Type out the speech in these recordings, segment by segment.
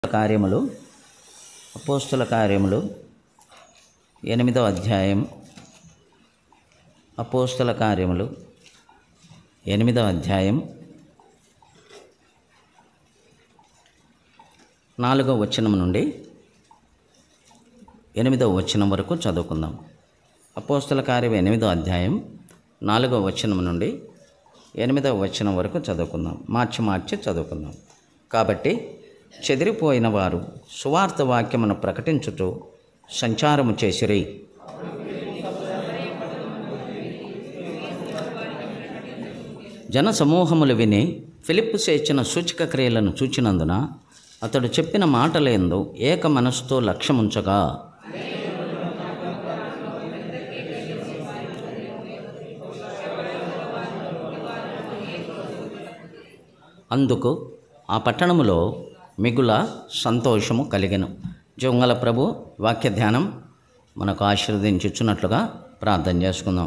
కార్యములు అపోస్తుల కార్యములు ఎనిమిదో అధ్యాయం అపోస్తుల కార్యములు ఎనిమిదో అధ్యాయం నాలుగో వచనం నుండి ఎనిమిదో వచనం వరకు చదువుకుందాం అపోస్తుల కార్యం ఎనిమిదో అధ్యాయం నాలుగో వచనం నుండి ఎనిమిదవ వచనం వరకు చదువుకుందాం మార్చి మార్చి చదువుకుందాం కాబట్టి చెదిరిపోయిన వారు సువార్త వాక్యమును ప్రకటించుటూ సంచారము చేసిరి జన సమూహములు విని ఫిలిప్పు చేసిన సూచక క్రియలను చూచినందున అతడు చెప్పిన మాటలేందు ఏక మనస్సుతో లక్ష్యముంచగా అందుకు ఆ పట్టణములో మిగుల సంతోషము కలిగెను జొంగల ప్రభు వాక్య ధ్యానం మనకు ఆశీర్వదించుచున్నట్లుగా ప్రార్థన చేసుకుందాం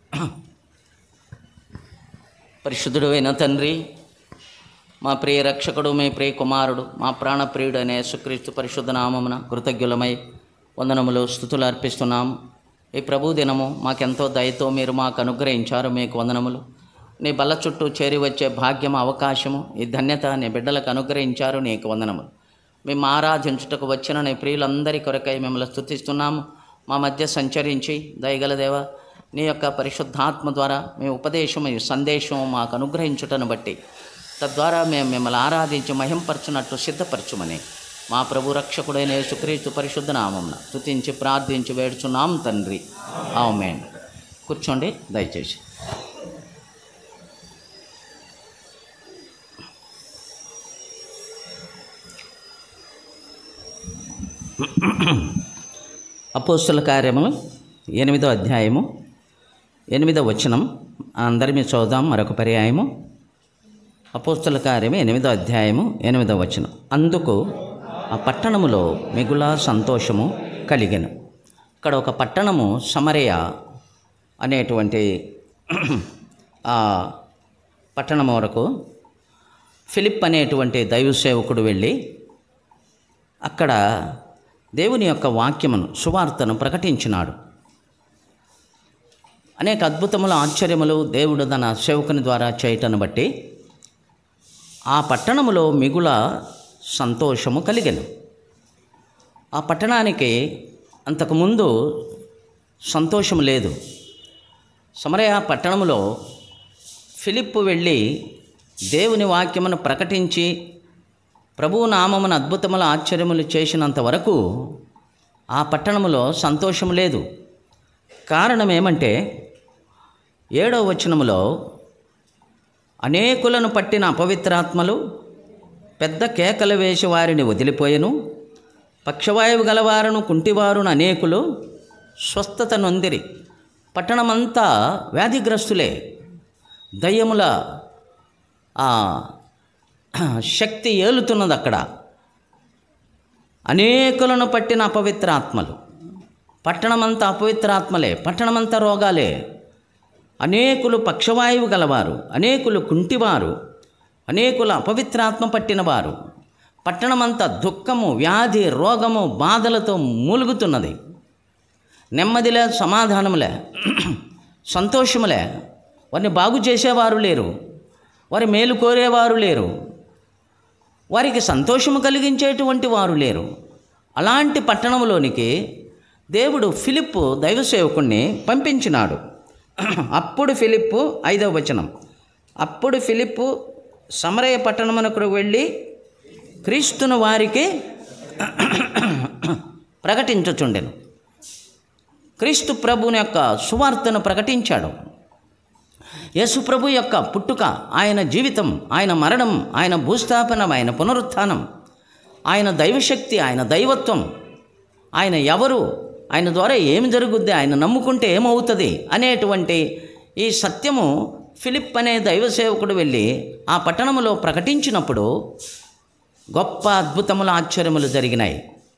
పరిశుద్ధుడు అయిన తండ్రి మా ప్రియ రక్షకుడు మీ ప్రియ కుమారుడు మా ప్రాణప్రియుడు అనే యేసుక్రీస్తు పరిశుద్ధ నామమున కృతజ్ఞులమై వందనములు స్థుతులు అర్పిస్తున్నాము ఈ ప్రభు దినము మాకెంతో దయతో మీరు మాకు అనుగ్రహించారు మీకు వందనములు నీ బల్ల చుట్టూ చేరి వచ్చే భాగ్యం అవకాశము ఈ ధన్యత నీ బిడ్డలకు అనుగ్రహించారు నీకు వందనములు మేము ఆరాధించుటకు వచ్చిన నీ ప్రియులందరి కొరకై మిమ్మల్ని స్తుతిస్తున్నాము మా మధ్య సంచరించి దయగల దేవ నీ యొక్క పరిశుద్ధాత్మ ద్వారా మీ ఉపదేశము ఈ సందేశము మాకు అనుగ్రహించుటను బట్టి తద్వారా మేము మిమ్మల్ని ఆరాధించి మహింపరచునట్టు సిద్ధపరచుమని మా ప్రభు రక్షకుడైన యేసుక్రీస్తు పరిశుద్ధ నామమున స్తుతించి ప్రార్థించి వేడుచున్నాం తండ్రి ఆమెన్ కూర్చోండి దయచేసి అపోస్తుల కార్యములు ఎనిమిదో అధ్యాయము ఎనిమిదో వచనం అందరి మీద చదువుదాం మరొక పర్యాయము అపోస్తుల కార్యము ఎనిమిదో అధ్యాయము ఎనిమిదో వచనం అందుకు ఆ పట్టణములో మిగుల సంతోషము కలిగెను ఇక్కడ ఒక పట్టణము సమరయ అనేటువంటి ఆ పట్టణం వరకు ఫిలిప్ అనేటువంటి దైవ సేవకుడు వెళ్ళి అక్కడ దేవుని యొక్క వాక్యమును సువార్తను ప్రకటించినాడు అనేక అద్భుతములు ఆశ్చర్యములు దేవుడు తన సేవకుని ద్వారా చేయటను బట్టి ఆ పట్టణములో మిగుల సంతోషము కలిగెను ఆ పట్టణానికి అంతకుముందు సంతోషం లేదు సమరయ పట్టణములో ఫిలిప్పు వెళ్ళి దేవుని వాక్యమును ప్రకటించి ప్రభువు నామమున అద్భుతముల ఆశ్చర్యములు చేసినంత వరకు ఆ పట్టణములో సంతోషం లేదు కారణం ఏమంటే ఏడవ వచనములో అనేకులను పట్టిన అపవిత్రాత్మలు పెద్ద కేకలు వేసి వారిని వదిలిపోయెను పక్షవాయువు గలవారును కుంటివారును అనేకులు స్వస్థత నొందిరి పట్టణమంతా వ్యాధిగ్రస్తులే దయ్యముల ఆ శక్తి ఏలుతున్నది అక్కడ అనేకులను పట్టిన అపవిత్ర ఆత్మలు పట్టణమంతా అపవిత్ర ఆత్మలే పట్టణమంతా రోగాలే అనేకులు పక్షవాయువు గలవారు అనేకులు కుంటివారు అనేకుల అపవిత్రాత్మ పట్టినవారు పట్టణమంతా దుఃఖము వ్యాధి రోగము బాధలతో మూలుగుతున్నది నెమ్మదిలే సమాధానములే సంతోషములే వారిని బాగు చేసేవారు లేరు వారి మేలు కోరేవారు లేరు వారికి సంతోషము కలిగించేటువంటి వారు లేరు అలాంటి పట్టణంలోనికి దేవుడు ఫిలిప్పు దైవ సేవకుణ్ణి పంపించినాడు అప్పుడు ఫిలిప్పు ఐదవ వచనం అప్పుడు ఫిలిప్పు సమరయ పట్టణమునకు వెళ్ళి క్రీస్తును వారికి ప్రకటించుచుండెను క్రీస్తు ప్రభుని యొక్క సువార్తను ప్రకటించాడు యేసు ప్రభు యొక్క పుట్టుక ఆయన జీవితం ఆయన మరణం ఆయన భూస్థాపనం ఆయన పునరుత్థానం ఆయన దైవశక్తి ఆయన దైవత్వం ఆయన ఎవరు ఆయన ద్వారా ఏమి జరుగుద్ది ఆయన నమ్ముకుంటే ఏమవుతుంది అనేటువంటి ఈ సత్యము ఫిలిప్ అనే దైవ సేవకుడు వెళ్ళి ఆ పట్టణములో ప్రకటించినప్పుడు గొప్ప అద్భుతముల ఆశ్చర్యములు జరిగినాయి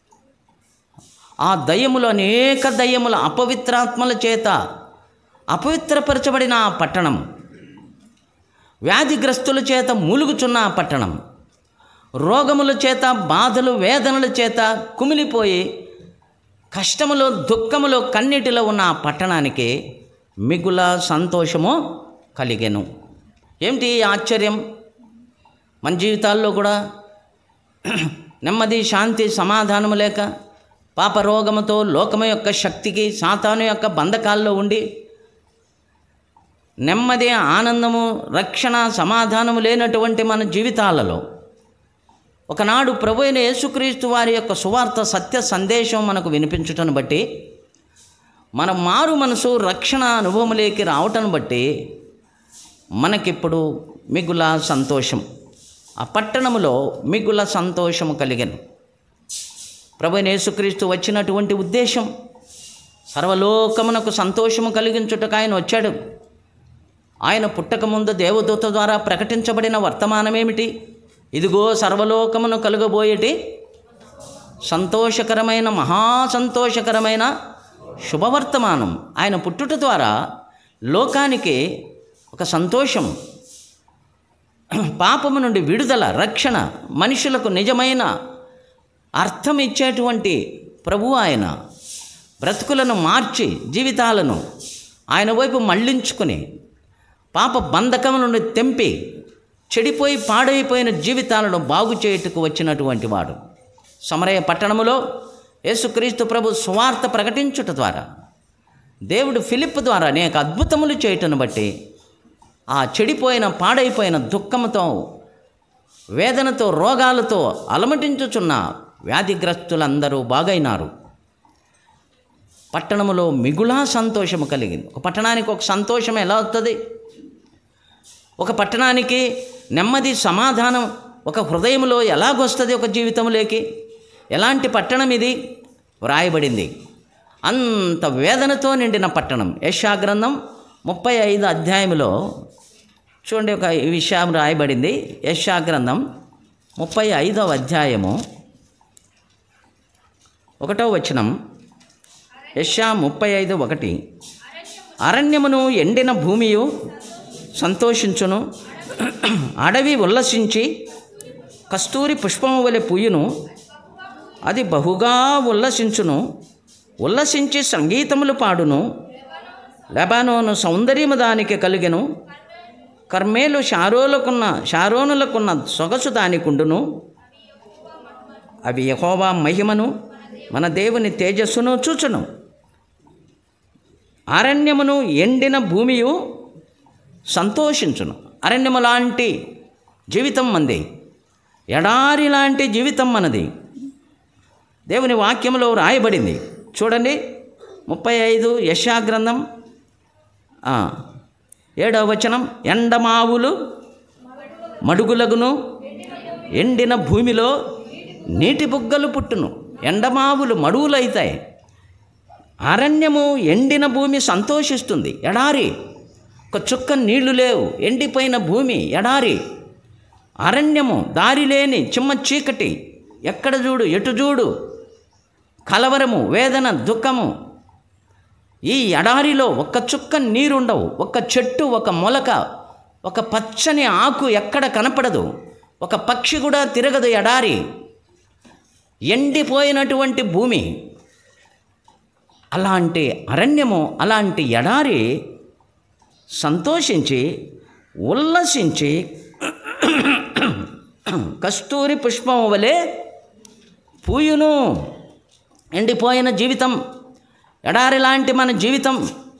ఆ దయ్యములు అనేక దయ్యముల అపవిత్రాత్మల చేత అపవిత్రపరచబడిన ఆ పట్టణం వ్యాధిగ్రస్తుల చేత మూలుగుచున్న ఆ పట్టణం రోగముల చేత బాధలు వేదనల చేత కుమిలిపోయి కష్టములో దుఃఖములో కన్నీటిలో ఉన్న ఆ పట్టణానికి మిగుల సంతోషము కలిగెను ఏమిటి ఈ ఆశ్చర్యం మన జీవితాల్లో కూడా నెమ్మది శాంతి సమాధానము లేక పాపరోగముతో లోకము యొక్క శక్తికి సాతాను యొక్క బంధకాల్లో ఉండి నెమ్మది ఆనందము రక్షణ సమాధానము లేనటువంటి మన జీవితాలలో ఒకనాడు ప్రభు అయిన యేసుక్రీస్తు వారి యొక్క సువార్త సత్య సందేశం మనకు వినిపించుటను బట్టి మన మారు మనసు రక్షణ అనుభవములేకి రావటం బట్టి మనకిప్పుడు మిగుల సంతోషం ఆ పట్టణములో మిగుల సంతోషము కలిగను ప్రభు అయిన యేసుక్రీస్తు వచ్చినటువంటి ఉద్దేశం సర్వలోకమునకు సంతోషము కలిగించుటకు ఆయన వచ్చాడు ఆయన పుట్టకముందు దేవదూత ద్వారా ప్రకటించబడిన వర్తమానమేమిటి ఇదిగో సర్వలోకమును కలుగబోయేటి సంతోషకరమైన మహాసంతోషకరమైన శుభవర్తమానం ఆయన పుట్టుట ద్వారా లోకానికి ఒక సంతోషం పాపము నుండి విడుదల రక్షణ మనుషులకు నిజమైన అర్థం ఇచ్చేటువంటి ప్రభు ఆయన బ్రతుకులను మార్చి జీవితాలను ఆయన వైపు మళ్ళించుకుని పాప బంధకం నుండి తెంపి చెడిపోయి పాడైపోయిన జీవితాలను బాగు చేయుటకు వచ్చినటువంటి వాడు సమరయ పట్టణములో యేసుక్రీస్తు ప్రభు స్వార్థ ప్రకటించుట ద్వారా దేవుడు ఫిలిప్ ద్వారా అనేక అద్భుతములు చేయటను బట్టి ఆ చెడిపోయిన పాడైపోయిన దుఃఖముతో వేదనతో రోగాలతో అలమటించుచున్న వ్యాధిగ్రస్తులందరూ బాగైనారు పట్టణములో మిగులా సంతోషము కలిగింది ఒక పట్టణానికి ఒక సంతోషం ఎలా వస్తుంది ఒక పట్టణానికి నెమ్మది సమాధానం ఒక హృదయంలో ఎలాగొస్తుంది ఒక జీవితంలోకి ఎలాంటి పట్టణం ఇది వ్రాయబడింది అంత వేదనతో నిండిన పట్టణం యశాగ్రంథం ముప్పై ఐదు అధ్యాయంలో చూడండి ఒక ఈ విషయం రాయబడింది యశాగ్రంథం ముప్పై ఐదవ అధ్యాయము ఒకటో వచనం యశా ముప్పై ఐదు ఒకటి అరణ్యమును ఎండిన భూమియు సంతోషించును అడవి ఉల్లసించి కస్తూరి పుష్పము వలె పూయును అది బహుగా ఉల్లసించును ఉల్లసించి సంగీతములు పాడును లెబానోను సౌందర్యము దానికి కలిగెను కర్మేలు షారోలకున్న షారోనులకున్న సొగసు దానికుండును అవి యహోవా మహిమను మన దేవుని తేజస్సును చూచును అరణ్యమును ఎండిన భూమియు సంతోషించును అరణ్యము లాంటి జీవితం మంది ఎడారి లాంటి జీవితం మనది దేవుని వాక్యంలో రాయబడింది చూడండి ముప్పై ఐదు యశాగ్రంథం ఆ, ఏడవ వచనం ఎండమావులు మడుగులగును ఎండిన భూమిలో నీటి బుగ్గలు పుట్టును ఎండమావులు మడువులు అవుతాయి అరణ్యము ఎండిన భూమి సంతోషిస్తుంది ఎడారి ఒక చుక్క నీళ్లు లేవు ఎండిపోయిన భూమి ఎడారి అరణ్యము దారి లేని చిమ్మ చీకటి ఎక్కడ చూడు ఎటు చూడు కలవరము వేదన దుఃఖము ఈ ఎడారిలో ఒక్క చుక్క నీరుండవు ఒక్క చెట్టు ఒక మొలక ఒక పచ్చని ఆకు ఎక్కడ కనపడదు ఒక పక్షి కూడా తిరగదు ఎడారి ఎండిపోయినటువంటి భూమి అలాంటి అరణ్యము అలాంటి ఎడారి సంతోషించి ఉల్లసించి కస్తూరి పుష్పం వలె పూయును ఎండిపోయిన జీవితం ఎడారి లాంటి మన జీవితం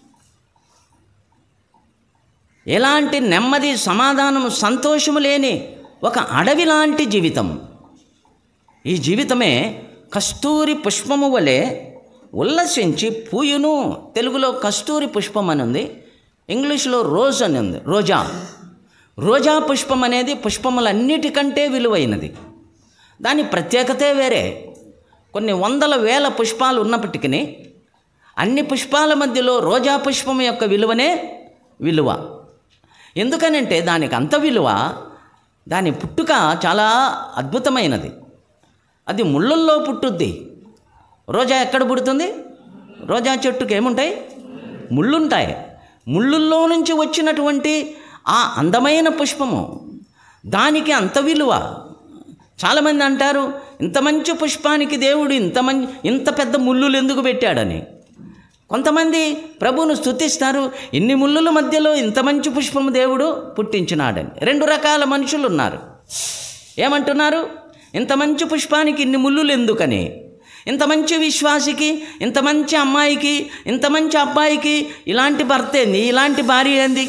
ఎలాంటి నెమ్మది సమాధానము సంతోషము లేని ఒక అడవి లాంటి జీవితం ఈ జీవితమే కస్తూరి పుష్పము వలె ఉల్లసించి పూయును తెలుగులో కస్తూరి పుష్పం అని ఉంది ఇంగ్లీష్లో రోజ్ అని ఉంది రోజా రోజా పుష్పం అనేది పుష్పములన్నిటికంటే విలువైనది దాని ప్రత్యేకతే వేరే కొన్ని వందల వేల పుష్పాలు ఉన్నప్పటికీ అన్ని పుష్పాల మధ్యలో రోజా పుష్పం యొక్క విలువనే విలువ ఎందుకనంటే దానికి అంత విలువ దాని పుట్టుక చాలా అద్భుతమైనది అది ముళ్ళల్లో పుట్టుద్ది రోజా ఎక్కడ పుడుతుంది రోజా చెట్టుకి ఏముంటాయి ముళ్ళుంటాయి ముళ్ళుల్లో నుంచి వచ్చినటువంటి ఆ అందమైన పుష్పము దానికి అంత విలువ చాలామంది అంటారు ఇంత మంచి పుష్పానికి దేవుడు ఇంత మంచి ఇంత పెద్ద ముళ్ళులు ఎందుకు పెట్టాడని కొంతమంది ప్రభువును స్తుతిస్తారు ఇన్ని ముళ్ళుల మధ్యలో ఇంత మంచి పుష్పము దేవుడు పుట్టించినాడని రెండు రకాల మనుషులు ఉన్నారు ఏమంటున్నారు ఇంత మంచి పుష్పానికి ఇన్ని ముళ్ళులు ఎందుకని ఇంత మంచి విశ్వాసికి ఇంత మంచి అమ్మాయికి ఇంత మంచి అబ్బాయికి ఇలాంటి భర్త ఏంది ఇలాంటి భార్య ఏంది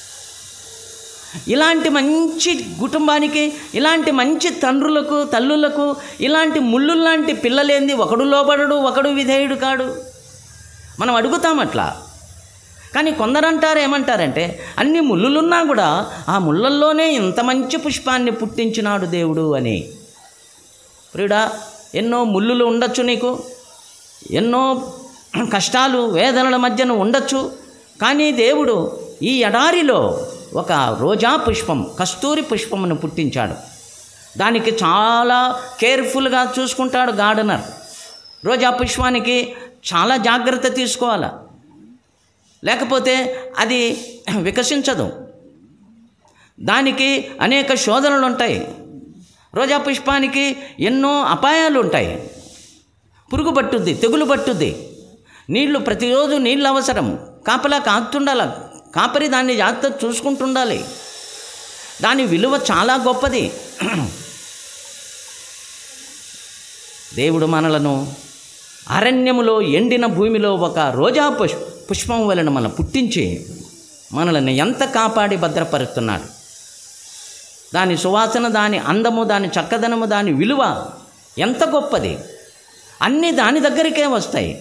ఇలాంటి మంచి కుటుంబానికి ఇలాంటి మంచి తండ్రులకు తల్లులకు ఇలాంటి ముళ్ళుల్లాంటి పిల్లలేంది ఒకడు లోబడడు ఒకడు విధేయుడు కాడు మనం అడుగుతాం అట్లా కానీ కొందరంటారు ఏమంటారంటే అన్ని ముళ్ళులున్నా కూడా ఆ ముళ్ళల్లోనే ఇంత మంచి పుష్పాన్ని పుట్టించినాడు దేవుడు అని ప్రియుడా ఎన్నో ముళ్ళులు ఉండొచ్చు నీకు ఎన్నో కష్టాలు వేదనల మధ్యన ఉండొచ్చు కానీ దేవుడు ఈ ఎడారిలో ఒక రోజా పుష్పం కస్తూరి పుష్పమును పుట్టించాడు దానికి చాలా కేర్ఫుల్గా చూసుకుంటాడు గార్డెనర్ రోజా పుష్పానికి చాలా జాగ్రత్త తీసుకోవాలి లేకపోతే అది వికసించదు దానికి అనేక శోధనలు ఉంటాయి రోజా పుష్పానికి ఎన్నో అపాయాలు ఉంటాయి పురుగు పట్టుద్ది తెగులు పట్టుద్ది నీళ్లు ప్రతిరోజు నీళ్ళు అవసరం కాపలా కాస్తుండాల కాపరి దాన్ని జాగ్రత్త చూసుకుంటుండాలి దాని విలువ చాలా గొప్పది దేవుడు మనలను అరణ్యములో ఎండిన భూమిలో ఒక రోజా పుష్ పుష్పం వలన మనం పుట్టించి మనల్ని ఎంత కాపాడి భద్రపరుస్తున్నాడు దాని సువాసన దాని అందము దాని చక్కదనము దాని విలువ ఎంత గొప్పది అన్నీ దాని దగ్గరికే వస్తాయి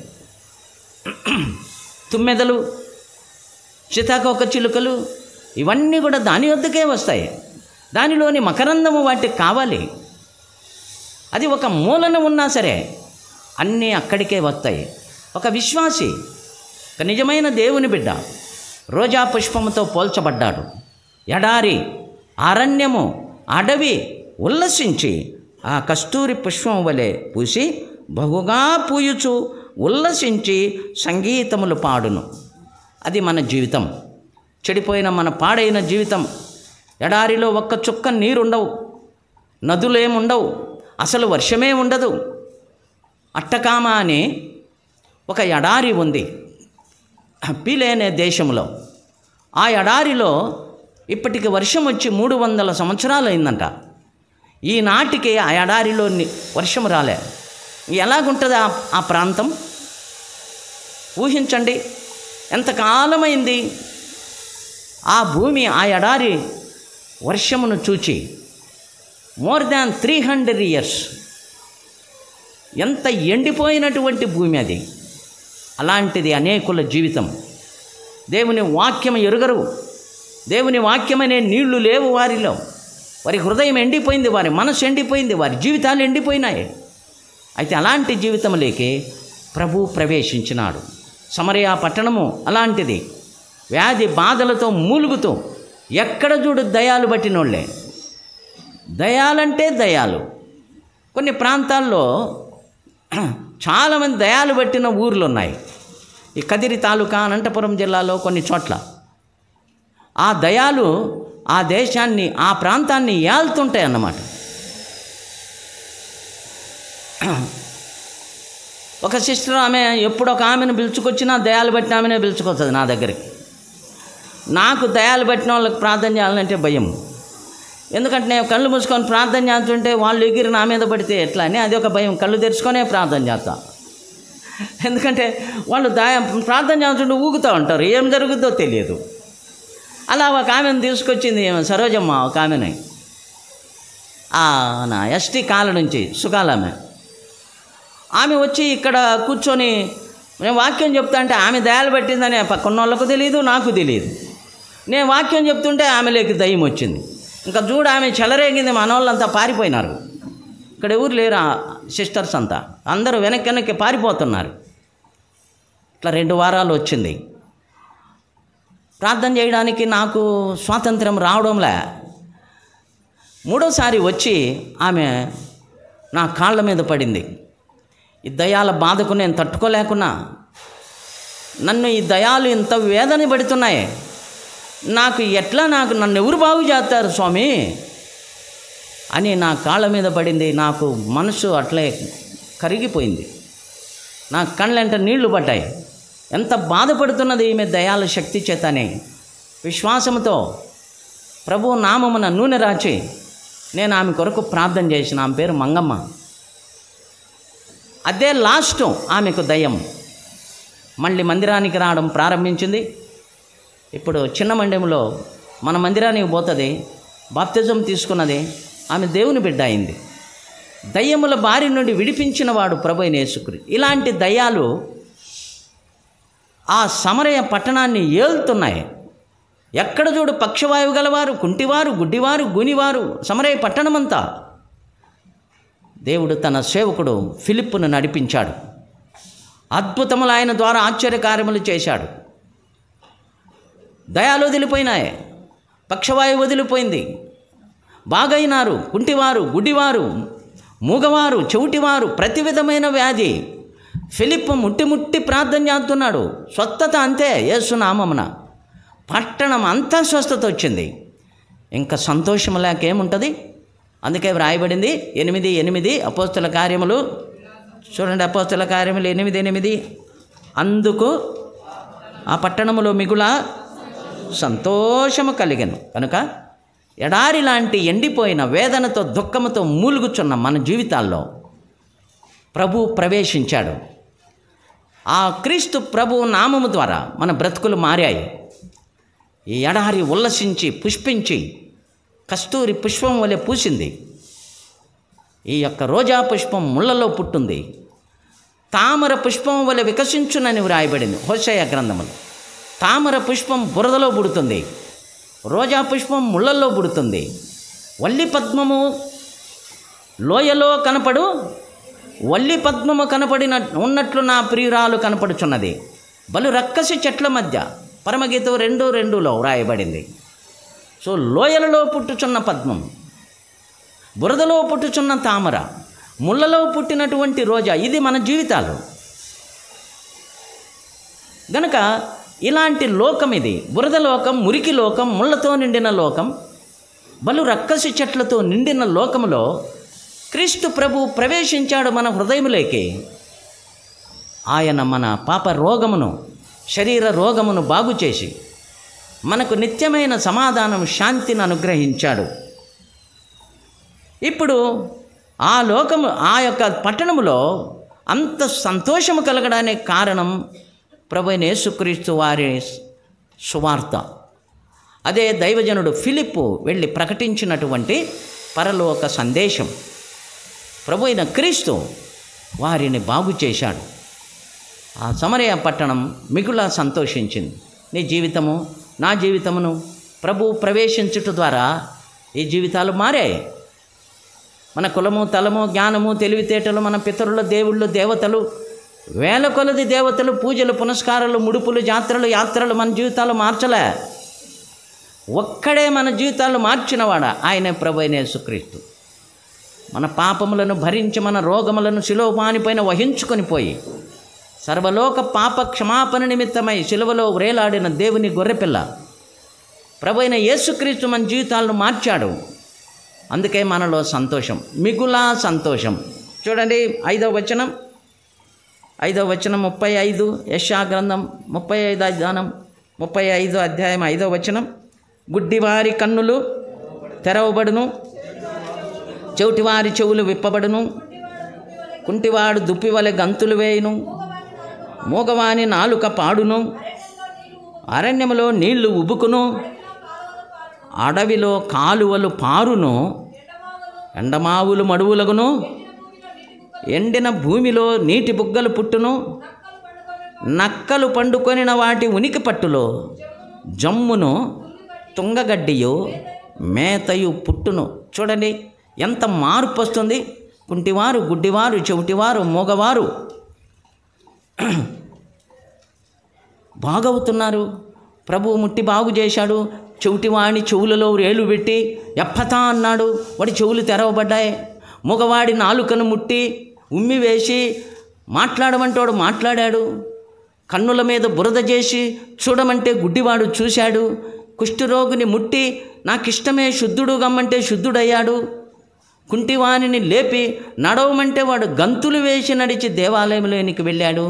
తుమ్మెదలు సీతాకోక చిలుకలు ఇవన్నీ కూడా దాని వద్దకే వస్తాయి దానిలోని మకరందము వాటికి కావాలి అది ఒక మూలన ఉన్నా సరే అన్నీ అక్కడికే వస్తాయి ఒక విశ్వాసి ఒక నిజమైన దేవుని బిడ్డ రోజా పుష్పముతో పోల్చబడ్డాడు ఎడారి అరణ్యము అడవి ఉల్లసించి ఆ కస్తూరి పుష్పం వలె పూసి బహుగా పూయుచు ఉల్లసించి సంగీతములు పాడును అది మన జీవితం చెడిపోయిన మన పాడైన జీవితం ఎడారిలో ఒక్క చుక్క నీరుండవు నదులేముండవు అసలు వర్షమే ఉండదు అట్టకామ అని ఒక ఎడారి ఉంది పీలేనే దేశంలో ఆ ఎడారిలో ఇప్పటికి వర్షం వచ్చి మూడు వందల సంవత్సరాలు అయిందంట ఈనాటికి ఆ ఎడారిలో ని- వర్షం రాలే ఎలాగుంటుంది ఆ ఆ ప్రాంతం ఊహించండి ఎంతకాలమైంది ఆ భూమి ఆ ఎడారి వర్షమును చూచి more than three hundred years ఎంత ఎండిపోయినటువంటి భూమి అది అలాంటిది అనేకుల జీవితం దేవుని వాక్యం ఎరుగరు దేవుని వాక్యమనే నీళ్లు లేవు వారిలో వారి హృదయం ఎండిపోయింది వారి మనసు ఎండిపోయింది వారి జీవితాలు ఎండిపోయినాయి అయితే అలాంటి జీవితంలోకి ప్రభు ప్రవేశించినాడు సమరయ పట్టణము అలాంటిది వ్యాధి బాధలతో మూలుగుతూ ఎక్కడ చూడు దయాలు పట్టినోళ్ళే దయాలంటే దయాలు కొన్ని ప్రాంతాల్లో చాలామంది దయాలు పట్టిన ఊర్లు ఉన్నాయి ఈ కదిరి తాలూకా అనంతపురం జిల్లాలో కొన్ని చోట్ల ఆ దయాలు ఆ దేశాన్ని ఆ ప్రాంతాన్ని ఏళ్తుంటాయి అన్నమాట ఒక సిస్టర్ ఆమె ఎప్పుడు ఒక ఆమెను పిలుచుకొచ్చినా దయాలు పట్టిన ఆమెనే పిలుచుకొస్తుంది నా దగ్గరికి నాకు దయాలు పట్టిన వాళ్ళకి ప్రార్థన చేయాలంటే భయం ఎందుకంటే నేను కళ్ళు మూసుకొని ప్రార్థన చేస్తుంటే వాళ్ళు ఎగిరి నా మీద పడితే ఎట్లా అని అది ఒక భయం కళ్ళు తెరుచుకొనే ప్రార్థన చేస్తా ఎందుకంటే వాళ్ళు దయ ప్రార్థన చేస్తుంటే ఊగుతూ ఉంటారు ఏం జరుగుద్దో తెలియదు అలా ఒక ఆమెను తీసుకొచ్చింది ఈమె సరోజమ్మ ఒక ఆమెని ఆ, నా ఎస్టీ కాల నుంచి సుఖాలామె ఆమె వచ్చి ఇక్కడ కూర్చొని నేను వాక్యం చెప్తా అంటే ఆమె దయాలు పట్టిందని పక్కన వాళ్ళకు తెలియదు నాకు తెలియదు నేను వాక్యం చెప్తుంటే ఆమెలోకి దయ్యం వచ్చింది ఇంకా చూడు ఆమె చెలరేగింది మన వాళ్ళంతా పారిపోయినారు ఇక్కడ ఎవరు లేరు ఆ సిస్టర్స్ అంతా అందరూ వెనక్కి వెనక్కి పారిపోతున్నారు ఇట్లా రెండు వారాలు వచ్చింది ప్రార్థన చేయడానికి నాకు స్వాతంత్రం రావడంలే మూడోసారి వచ్చి ఆమె నా కాళ్ళ మీద పడింది ఈ దయాల బాధకు నేను తట్టుకోలేకున్నా నన్ను ఈ దయాలు ఇంత వేదన పడుతున్నాయి నాకు ఎట్లా నాకు నన్ను ఎవరు బాగు చేస్తారు స్వామి అని నా కాళ్ళ మీద పడింది నాకు మనసు అట్లే కరిగిపోయింది నా కళ్ళంట నీళ్లు పడ్డాయి ఎంత బాధపడుతున్నది ఈమె దయాల శక్తి చేతనే విశ్వాసంతో ప్రభు నామమున నూనె రాచి నేను ఆమె కొరకు ప్రార్థన చేసిన ఆమె పేరు మంగమ్మ అదే లాస్ట్ ఆమెకు దయ్యం మళ్ళీ మందిరానికి రావడం ప్రారంభించింది ఇప్పుడు చిన్న మండెంలో మన మందిరానికి పోతుంది బాప్తిజం తీసుకున్నది ఆమె దేవుని బిడ్డ అయింది దయ్యముల బారి నుండి విడిపించిన వాడు ప్రభు అయిన యేసుక్రీ ఇలాంటి దయ్యాలు ఆ సమరయ పట్టణాన్ని ఏలుతున్నాయి ఎక్కడ చూడు పక్షవాయువు గలవారు కుంటివారు గుడ్డివారు గునివారు సమరయ పట్టణమంతా దేవుడు తన సేవకుడు ఫిలిప్పును నడిపించాడు అద్భుతములు ఆయన ద్వారా ఆశ్చర్యకార్యములు చేశాడు దయాలు వదిలిపోయినాయి పక్షవాయువు వదిలిపోయింది బాగైనారు కుంటివారు గుడ్డివారు మూగవారు చెవిటివారు ప్రతి విధమైన వ్యాధి ఫిలిప్ ముట్టి ముట్టి ప్రార్థన చేస్తున్నాడు స్వస్థత అంతే యేసునామమున పట్టణం అంతా స్వస్థత వచ్చింది ఇంకా సంతోషం లేక ఏముంటుంది అందుకే వ్రాయబడింది ఎనిమిది ఎనిమిది అపోస్తుల కార్యములు చూడండి అపోస్తుల కార్యములు ఎనిమిది ఎనిమిది అందుకు ఆ పట్టణములో మిగుల సంతోషము కలిగను కనుక ఎడారి లాంటి ఎండిపోయిన వేదనతో దుఃఖముతో మూలుగుచున్న మన జీవితాల్లో ప్రభు ప్రవేశించాడు ఆ క్రీస్తు ప్రభు నామము ద్వారా మన బ్రతుకులు మారాయి ఈ ఎడారి ఉల్లసించి పుష్పించి కస్తూరి పుష్పం వలె పూసింది ఈ యొక్క రోజా పుష్పం ముళ్ళలో పుట్టింది తామర పుష్పం వలె వికసించునని వ్రాయబడింది హోషయ గ్రంథములు తామర పుష్పం బురదలో పుడుతుంది రోజా పుష్పం ముళ్ళల్లో పుడుతుంది వల్లి పద్మము లోయలో కనపడు వల్లి పద్మము కనపడిన ఉన్నట్లు నా ప్రియురాలు కనపడుచున్నది బలు రక్కసి చెట్ల మధ్య పరమగీతం రెండు రెండులో వ్రాయబడింది సో లోయలలో పుట్టుచున్న పద్మం బురదలో పుట్టుచున్న తామర ముళ్ళలో పుట్టినటువంటి రోజా ఇది మన జీవితాలు గనక ఇలాంటి లోకం ఇది బురద లోకం మురికి లోకం ముళ్ళతో నిండిన లోకం బలు రక్కసి చెట్లతో నిండిన లోకములో క్రీస్తు ప్రభు ప్రవేశించాడు మన హృదయములేకి ఆయన మన పాప రోగమును శరీర రోగమును బాగు చేసి మనకు నిత్యమైన సమాధానం శాంతిని అనుగ్రహించాడు ఇప్పుడు ఆ లోకము ఆ యొక్క పట్టణములో అంత సంతోషము కలగడానికి కారణం ప్రభు అయిన యేసుక్రీస్తు వారి సువార్త అదే దైవజనుడు ఫిలిప్పు వెళ్ళి ప్రకటించినటువంటి పరలోక సందేశం ప్రభు అయిన క్రీస్తు వారిని బాగు చేశాడు ఆ సమరయ పట్టణం మిగులా సంతోషించింది నీ జీవితము నా జీవితమును ప్రభు ప్రవేశించుట ద్వారా ఈ జీవితాలు మారాయి మన కులము తలము జ్ఞానము తెలివితేటలు మన పితరుల దేవుళ్ళు దేవతలు వేల కొలది దేవతలు పూజలు పునస్కారాలు ముడుపులు జాత్రలు యాత్రలు మన జీవితాలు మార్చలే ఒక్కడే మన జీవితాలు మార్చినవాడా ఆయనే ప్రభు అయిన యేసుక్రీస్తు మన పాపములను భరించి మన రోగములను శిలోపానిపైన వహించుకొని పోయి సర్వలోక పాప క్షమాపణ నిమిత్తమై శిలువలో వ్రేలాడిన దేవుని గొర్రెపిల్ల ప్రభు అయిన యేసుక్రీస్తు మన జీవితాలను మార్చాడు అందుకే మనలో సంతోషం మిగులా సంతోషం చూడండి ఐదవ వచనం ఐదవ వచనం ముప్పై ఐదు యశా గ్రంథం ముప్పై ఐదు అధ్యానం ముప్పై ఐదు అధ్యాయం ఐదవ వచనం గుడ్డివారి కన్నులు తెరవబడును చెవిటివారి చెవులు విప్పబడును కుంటివాడు దుప్పివలె గంతులు వేయును మూగవాని నాలుక పాడును అరణ్యములో నీళ్లు ఉబుకును అడవిలో కాలువలు పారును ఎండమావులు మడువులగును ఎండిన భూమిలో నీటి బుగ్గలు పుట్టును నక్కలు పండుకొనిన వాటి ఉనికి పట్టులో జమ్మును తుంగగడ్డియు మేతయు పుట్టును చూడండి ఎంత మార్పు వస్తుంది కుంటివారు గుడ్డివారు చెవిటివారు మూగవారు బాగవుతున్నారు ప్రభువు ముట్టి బాగు చేశాడు చెవిటివాడిని చెవులలో రేలు పెట్టి ఎప్పతా అన్నాడు వాడి చెవులు తెరవబడ్డాయి మగవాడి నాలుకను ముట్టి ఉమ్మి వేసి మాట్లాడమంటాడు మాట్లాడాడు కన్నుల మీద బురద చేసి చూడమంటే గుడ్డివాడు చూశాడు కుష్ఠరోగిని ముట్టి నాకు ఇష్టమే శుద్ధుడు గమ్మంటే శుద్ధుడయ్యాడు కుంటివాణిని లేపి నడవమంటే వాడు గంతులు వేసి నడిచి దేవాలయంలోనికి వెళ్ళాడు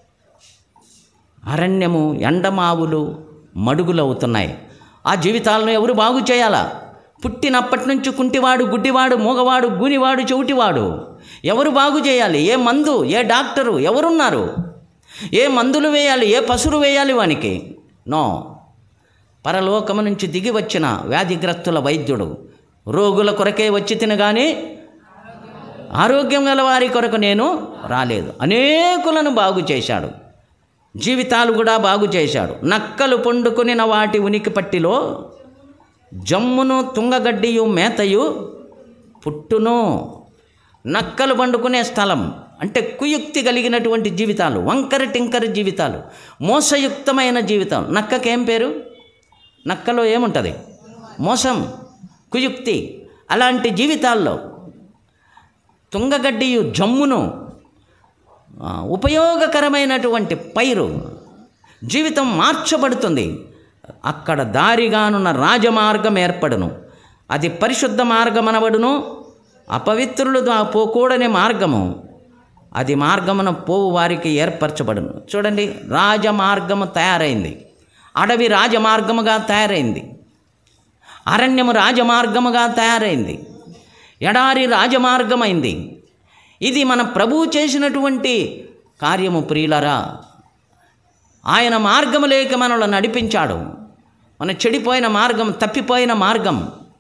అరణ్యము ఎండమావులు మడుగులవుతున్నాయి ఆ జీవితాలను ఎవరు బాగు చేయాలా పుట్టినప్పటి నుంచి కుంటివాడు గుడ్డివాడు మూగవాడు గూనివాడు చెవిటివాడు ఎవరు బాగు చేయాలి ఏ మందు ఏ డాక్టరు ఎవరున్నారు ఏ మందులు వేయాలి ఏ పసురు వేయాలి వానికి నో పరలోకము నుంచి దిగి వచ్చిన వ్యాధిగ్రస్తుల వైద్యుడు రోగుల కొరకే వచ్చి తినగానే ఆరోగ్యం గల వారి కొరకు నేను రాలేదు అనేకులను బాగు చేశాడు జీవితాలు కూడా బాగు చేశాడు నక్కలు పండుకొనిన వాటి ఉనికి పట్టిలో జమ్మును తుంగగడ్డియు మేతయు పుట్టును నక్కలు పండుకునే స్థలం అంటే కుయుక్తి కలిగినటువంటి జీవితాలు వంకర టింకర జీవితాలు మోసయుక్తమైన జీవితం నక్కకేం పేరు నక్కలో ఏముంటుంది మోసం కుయుక్తి అలాంటి జీవితాల్లో తుంగగడ్డియు జమ్మును ఆ, ఉపయోగకరమైనటువంటి పైరు జీవితం మార్చబడుతుంది అక్కడ దారిగానున్న రాజమార్గం ఏర్పడును అది పరిశుద్ధ మార్గమనబడును అపవిత్రులు దా- పోకూడని మార్గము అది మార్గమున పోవు వారికి ఏర్పరచబడును చూడండి రాజమార్గము తయారైంది అడవి రాజమార్గముగా తయారైంది అరణ్యము రాజమార్గముగా తయారైంది ఎడారి రాజమార్గమైంది ఇది మన ప్రభువు చేసినటువంటి కార్యము ప్రియులరా ఆయన మార్గము లేక మనల్ని నడిపించాడు మన చెడిపోయిన మార్గం తప్పిపోయిన మార్గం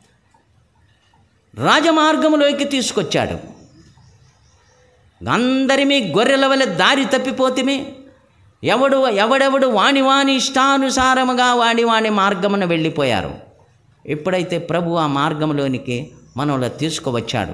రాజమార్గములోకి తీసుకొచ్చాడు అందరిమీ గొర్రెల వలె దారి తప్పిపోతిమి ఎవడు ఎవడెవడు వాణి వాణి ఇష్టానుసారముగా వాణి వాణి మార్గమున వెళ్ళిపోయారు ఎప్పుడైతే ప్రభు ఆ మార్గంలోనికి మనల్ని తీసుకువచ్చాడు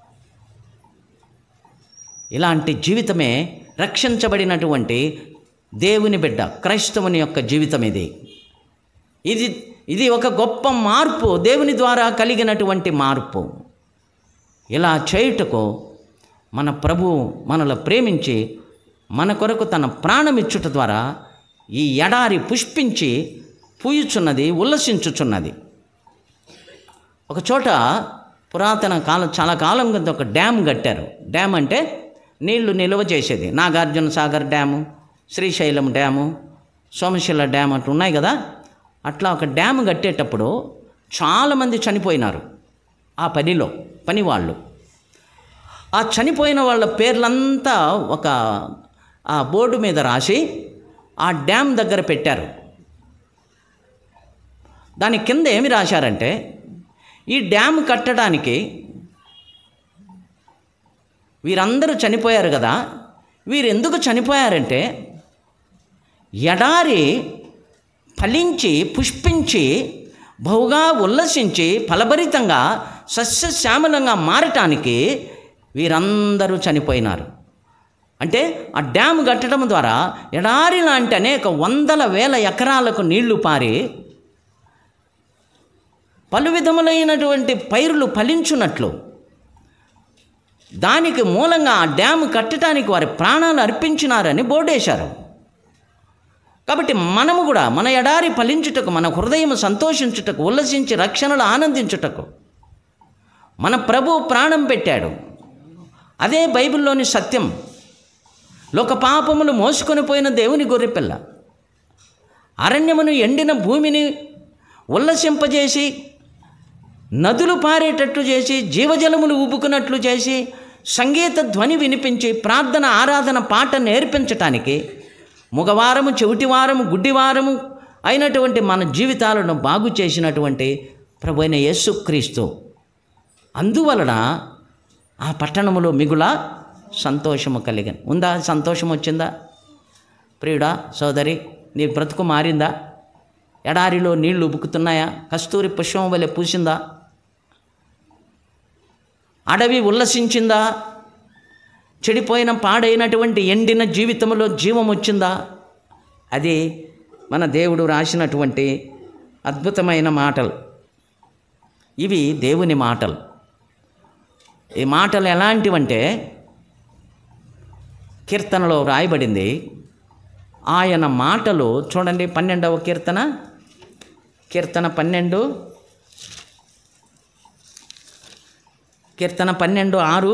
ఇలాంటి జీవితమే రక్షించబడినటువంటి దేవుని బిడ్డ క్రైస్తవుని యొక్క జీవితం ఇది ఇది ఇది ఒక గొప్ప మార్పు దేవుని ద్వారా కలిగినటువంటి మార్పు ఇలా చేయుటకు మన ప్రభు మనలో ప్రేమించి మన కొరకు తన ప్రాణమిచ్చుట ద్వారా ఈ ఎడారి పుష్పించి పూయుచున్నది ఉల్లసించుచున్నది ఒక చోట పురాతన కాలం చాలా కాలం కింద ఒక డ్యామ్ కట్టారు డ్యామ్ అంటే నీళ్లు నిల్వ చేసేది Nagarjuna Sagar dam Srisailam dam Somasila dam అట్లా ఉన్నాయి కదా అట్లా ఒక డ్యామ్ కట్టేటప్పుడు చాలామంది చనిపోయినారు ఆ పనిలో పని వాళ్ళు ఆ చనిపోయిన వాళ్ళ పేర్లంతా ఒక ఆ బోర్డు మీద రాసి ఆ డ్యామ్ దగ్గర పెట్టారు దాని కింద ఏమి రాశారంటే ఈ డ్యామ్ కట్టడానికి వీరందరూ చనిపోయారు కదా వీరు ఎందుకు చనిపోయారంటే ఎడారి ఫలించి పుష్పించి బహుగా ఉల్లసించి ఫలభరితంగా సస్యశ్యామలంగా మారటానికి వీరందరూ చనిపోయినారు అంటే ఆ డ్యామ్ కట్టడం ద్వారా ఎడారి లాంటి అనేక వందల వేల ఎకరాలకు నీళ్లు పారి పలు విధములైనటువంటి పైరులు ఫలించున్నట్లు దానికి మూలంగా ఆ డ్యామ్ కట్టడానికి వారి ప్రాణాలు అర్పించినారని బోర్డేశారు కాబట్టి మనము కూడా మన ఎడారి ఫలించుటకు మన హృదయం సంతోషించుటకు ఉల్లసించి రక్షణలు ఆనందించుటకు మన ప్రభు ప్రాణం పెట్టాడు అదే బైబిల్లోని సత్యం లోక పాపములు మోసుకొని పోయిన దేవుని గొర్రెపిల్ల అరణ్యమును ఎండిన భూమిని ఉల్లసింపజేసి నదులు పారేటట్లు చేసి జీవజలములు ఊపుకున్నట్లు చేసి సంగీత ధ్వని వినిపించి ప్రార్థన ఆరాధన పాట నేర్పించటానికి మగవారము చెవిటివారము గుడ్డివారము అయినటువంటి మన జీవితాలను బాగు చేసినటువంటి ప్రభు అయిన యేసుక్రీస్తు అందువలన ఆ పట్టణములో మిగుల సంతోషము కలిగను ఉందా సంతోషం వచ్చిందా ప్రియుడా సోదరి నీ బ్రతుకు మారిందా ఎడారిలో నీళ్లు ఉబుకుతున్నాయా కస్తూరి పుష్పం వలె పూసిందా అడవి ఉల్లసించిందా చెడిపోయిన పాడైనటువంటి ఎండిన జీవితంలో జీవం వచ్చిందా అది మన దేవుడు రాసినటువంటి అద్భుతమైన మాటలు ఇవి దేవుని మాటలు ఈ మాటలు ఎలాంటివంటే కీర్తనలో రాయబడింది ఆయన మాటలు చూడండి పన్నెండవ కీర్తన కీర్తన పన్నెండు కీర్తన పన్నెండు ఆరు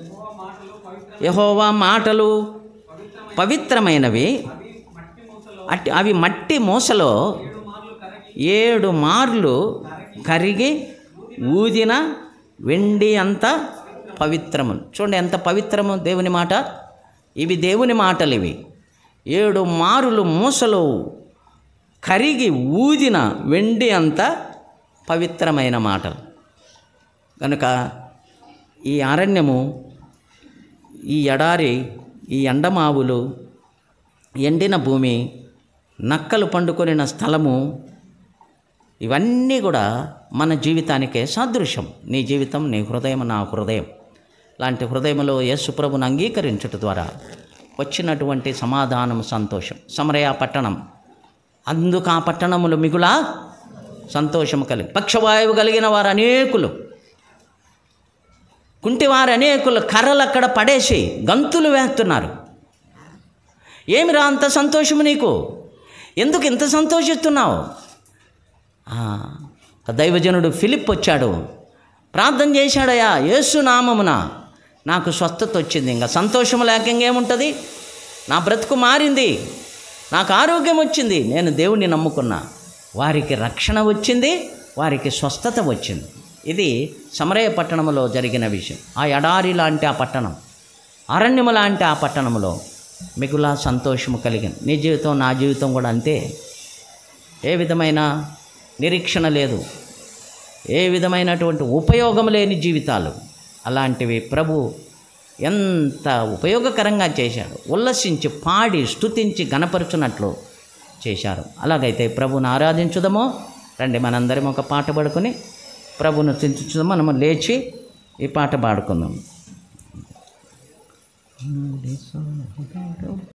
యహోవా మాటలు పవిత్రమైనవి అట్టి అవి మట్టి మూసలో ఏడు మార్లు కరిగి ఊదిన వెండి అంత పవిత్రము చూడండి ఎంత పవిత్రము దేవుని మాట ఇవి దేవుని మాటలు ఇవి ఏడు మారులు మూసలో కరిగి ఊదిన వెండి అంత పవిత్రమైన మాటలు కనుక ఈ అరణ్యము ఈ ఎడారి ఈ ఎండమావులు ఎండిన భూమి నక్కలు పండుకొనిన స్థలము ఇవన్నీ కూడా మన జీవితానికే సాదృశ్యం నీ జీవితం నీ హృదయం నా హృదయం లాంటి హృదయంలో యేసుప్రభుని అంగీకరించుట ద్వారా వచ్చినటువంటి సమాధానం సంతోషం సమరయ పట్టణం అందుకు ఆ పట్టణములు మిగుల సంతోషము కలిగి పక్షవాయువు కలిగిన వారు అనేకులు కుంటివారు అనేకులు కర్రలు అక్కడ పడేసి గంతులు వేస్తున్నారు ఏమిరా అంత సంతోషము నీకు ఎందుకు ఇంత సంతోషిస్తున్నావు ఆ, ఆ దైవజనుడు ఫిలిప్ వచ్చాడు ప్రార్థన చేశాడయ్యా యేసు నామమున నాకు స్వస్థత వచ్చింది ఇంకా సంతోషం లేక ఇంకేముంటుంది నా బ్రతుకు మారింది నాకు ఆరోగ్యం వచ్చింది నేను దేవుణ్ణి నమ్ముకున్నా వారికి రక్షణ వచ్చింది వారికి స్వస్థత వచ్చింది ఇది సమరయ పట్టణంలో జరిగిన విషయం ఆ ఎడారి లాంటి ఆ పట్టణం అరణ్యము లాంటి ఆ పట్టణంలో మిగులా సంతోషము కలిగింది నీ జీవితం నా జీవితం కూడా అంతే ఏ విధమైన నిరీక్షణ లేదు ఏ విధమైనటువంటి ఉపయోగం లేని జీవితాలు అలాంటివి ప్రభు ఎంత ఉపయోగకరంగా చేశాడు ఉల్లసించి పాడి స్తుతించి గణపరుచున్నట్లు చేశారు అలాగైతే ప్రభుని ఆరాధించుదామో రండి మనందరం ఒక పాట పాడుకొని ప్రభును చించుదాం మనము లేచి ఈ పాట పాడుకుందాం